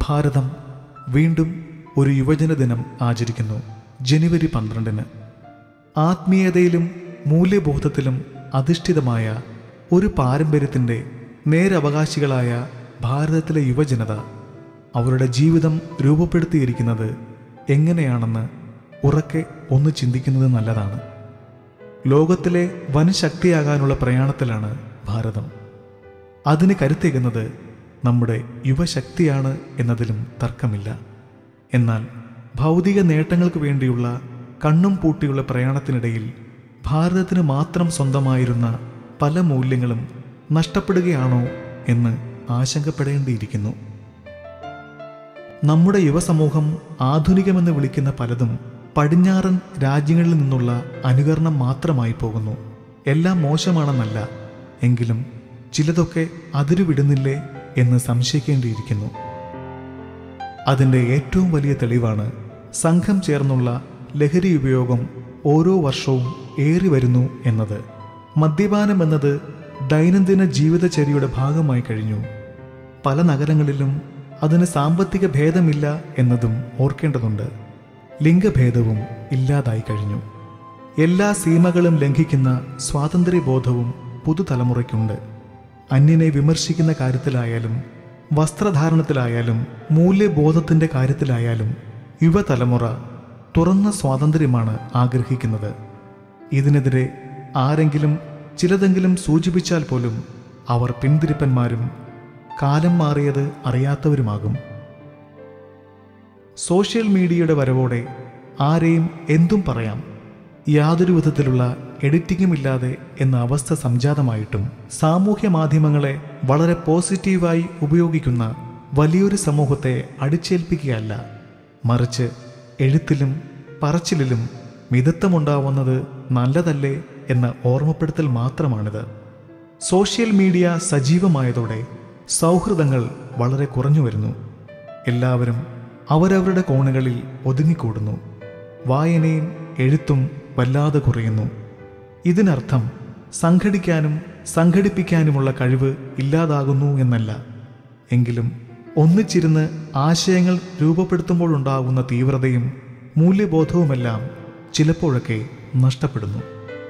ഭാരതം വീണ്ടും ഒരു യുവജന ദിനം ആചരിക്കുന്നു ജനുവരി പന്ത്രണ്ടിന് ആത്മീയതയിലും മൂല്യബോധത്തിലും അധിഷ്ഠിതമായ ഒരു പാരമ്പര്യത്തിൻ്റെ നേരവകാശികളായ ഭാരതത്തിലെ യുവജനത അവരുടെ ജീവിതം രൂപപ്പെടുത്തിയിരിക്കുന്നത് എങ്ങനെയാണെന്ന് ഉറക്കെ ഒന്ന് ചിന്തിക്കുന്നത് നല്ലതാണ് ലോകത്തിലെ വൻ ശക്തിയാകാനുള്ള പ്രയാണത്തിലാണ് ഭാരതം അതിന് കരുത്തേകുന്നത് നമ്മുടെ യുവശക്തിയാണ് എന്നതിലും തർക്കമില്ല എന്നാൽ ഭൗതിക നേട്ടങ്ങൾക്ക് വേണ്ടിയുള്ള കണ്ണും പൂട്ടിയുള്ള പ്രയാണത്തിനിടയിൽ ഭാരതത്തിന് മാത്രം സ്വന്തമായിരുന്ന പല മൂല്യങ്ങളും നഷ്ടപ്പെടുകയാണോ എന്ന് ആശങ്കപ്പെടേണ്ടിയിരിക്കുന്നു നമ്മുടെ യുവസമൂഹം ആധുനികമെന്ന് വിളിക്കുന്ന പലതും പടിഞ്ഞാറൻ രാജ്യങ്ങളിൽ നിന്നുള്ള അനുകരണം മാത്രമായി പോകുന്നു എല്ലാം മോശമാണെന്നല്ല എങ്കിലും ചിലതൊക്കെ അതിരുവിടുന്നില്ലേ എന്ന് സംശയിക്കേണ്ടിയിരിക്കുന്നു അതിൻ്റെ ഏറ്റവും വലിയ തെളിവാണ് സംഘം ചേർന്നുള്ള ലഹരി ഉപയോഗം ഓരോ വർഷവും ഏറി വരുന്നു എന്നത് മദ്യപാനം എന്നത് ദൈനംദിന ജീവിതചര്യയുടെ ഭാഗമായി കഴിഞ്ഞു പല നഗരങ്ങളിലും അതിന് സാമ്പത്തിക ഭേദമില്ല എന്നതും ഓർക്കേണ്ടതുണ്ട് ലിംഗഭേദവും ഇല്ലാതായി കഴിഞ്ഞു എല്ലാ സീമകളും ലംഘിക്കുന്ന സ്വാതന്ത്ര്യബോധവും പുതുതലമുറയ്ക്കുണ്ട് അന്യനെ വിമർശിക്കുന്ന കാര്യത്തിലായാലും വസ്ത്രധാരണത്തിലായാലും മൂല്യബോധത്തിൻ്റെ കാര്യത്തിലായാലും യുവതലമുറ തുറന്ന സ്വാതന്ത്ര്യമാണ് ആഗ്രഹിക്കുന്നത് ഇതിനെതിരെ ആരെങ്കിലും ചിലതെങ്കിലും സൂചിപ്പിച്ചാൽ പോലും അവർ പിന്തിരിപ്പന്മാരും കാലം മാറിയത് അറിയാത്തവരുമാകും സോഷ്യൽ മീഡിയയുടെ വരവോടെ ആരെയും എന്തും പറയാം യാതൊരു വിധത്തിലുള്ള എഡിറ്റിംഗും ഇല്ലാതെ എന്ന അവസ്ഥ സംജാതമായിട്ടും സാമൂഹ്യ മാധ്യമങ്ങളെ വളരെ പോസിറ്റീവായി ഉപയോഗിക്കുന്ന വലിയൊരു സമൂഹത്തെ അടിച്ചേൽപ്പിക്കുകയല്ല മറിച്ച് എഴുത്തിലും പറച്ചിലിലും മിതത്വമുണ്ടാവുന്നത് നല്ലതല്ലേ എന്ന ഓർമ്മപ്പെടുത്തൽ മാത്രമാണിത് സോഷ്യൽ മീഡിയ സജീവമായതോടെ സൗഹൃദങ്ങൾ വളരെ കുറഞ്ഞു വരുന്നു എല്ലാവരും അവരവരുടെ കോണുകളിൽ ഒതുങ്ങിക്കൂടുന്നു വായനയും എഴുത്തും വല്ലാതെ കുറയുന്നു ഇതിനർത്ഥം സംഘടിക്കാനും സംഘടിപ്പിക്കാനുമുള്ള കഴിവ് ഇല്ലാതാകുന്നു എന്നല്ല എങ്കിലും ഒന്നിച്ചിരുന്ന് ആശയങ്ങൾ രൂപപ്പെടുത്തുമ്പോഴുണ്ടാകുന്ന തീവ്രതയും മൂല്യബോധവുമെല്ലാം ചിലപ്പോഴൊക്കെ നഷ്ടപ്പെടുന്നു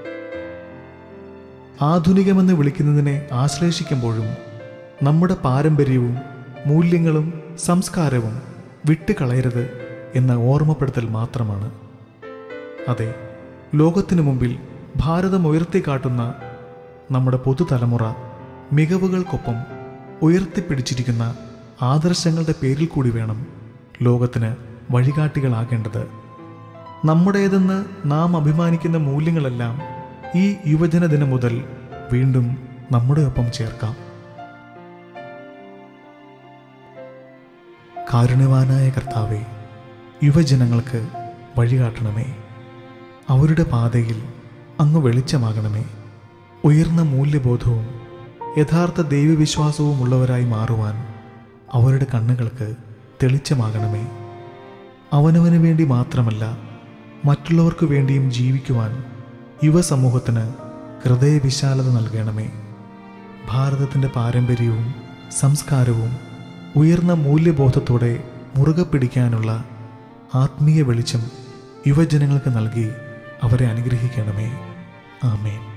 ആധുനികമെന്ന് വിളിക്കുന്നതിനെ ആശ്ലേഷിക്കുമ്പോഴും നമ്മുടെ പാരമ്പര്യവും മൂല്യങ്ങളും സംസ്കാരവും വിട്ടുകളയരുത് എന്ന ഓർമ്മപ്പെടുത്തൽ മാത്രമാണ് അതെ ലോകത്തിനു മുമ്പിൽ ഭാരതം ഉയർത്തിക്കാട്ടുന്ന നമ്മുടെ പുതുതലമുറ മികവുകൾക്കൊപ്പം ഉയർത്തിപ്പിടിച്ചിരിക്കുന്ന ആദർശങ്ങളുടെ പേരിൽ കൂടി വേണം ലോകത്തിന് വഴികാട്ടികളാകേണ്ടത് നമ്മുടേതെന്ന് നാം അഭിമാനിക്കുന്ന മൂല്യങ്ങളെല്ലാം ഈ യുവജന ദിനം മുതൽ വീണ്ടും നമ്മുടെ ഒപ്പം ചേർക്കാം കാരുണ്യവാനായ കർത്താവെ യുവജനങ്ങൾക്ക് വഴികാട്ടണമേ അവരുടെ പാതയിൽ അങ്ങ് വെളിച്ചമാകണമേ ഉയർന്ന മൂല്യബോധവും യഥാർത്ഥ ദൈവവിശ്വാസവും ഉള്ളവരായി മാറുവാൻ അവരുടെ കണ്ണുകൾക്ക് തെളിച്ചമാകണമേ അവനവന് വേണ്ടി മാത്രമല്ല മറ്റുള്ളവർക്ക് വേണ്ടിയും ജീവിക്കുവാൻ യുവസമൂഹത്തിന് ഹൃദയവിശാലത നൽകണമേ ഭാരതത്തിൻ്റെ പാരമ്പര്യവും സംസ്കാരവും ഉയർന്ന മൂല്യബോധത്തോടെ മുറുകെ പിടിക്കാനുള്ള ആത്മീയ വെളിച്ചം യുവജനങ്ങൾക്ക് നൽകി അവരെ അനുഗ്രഹിക്കണമേ ആമേൻ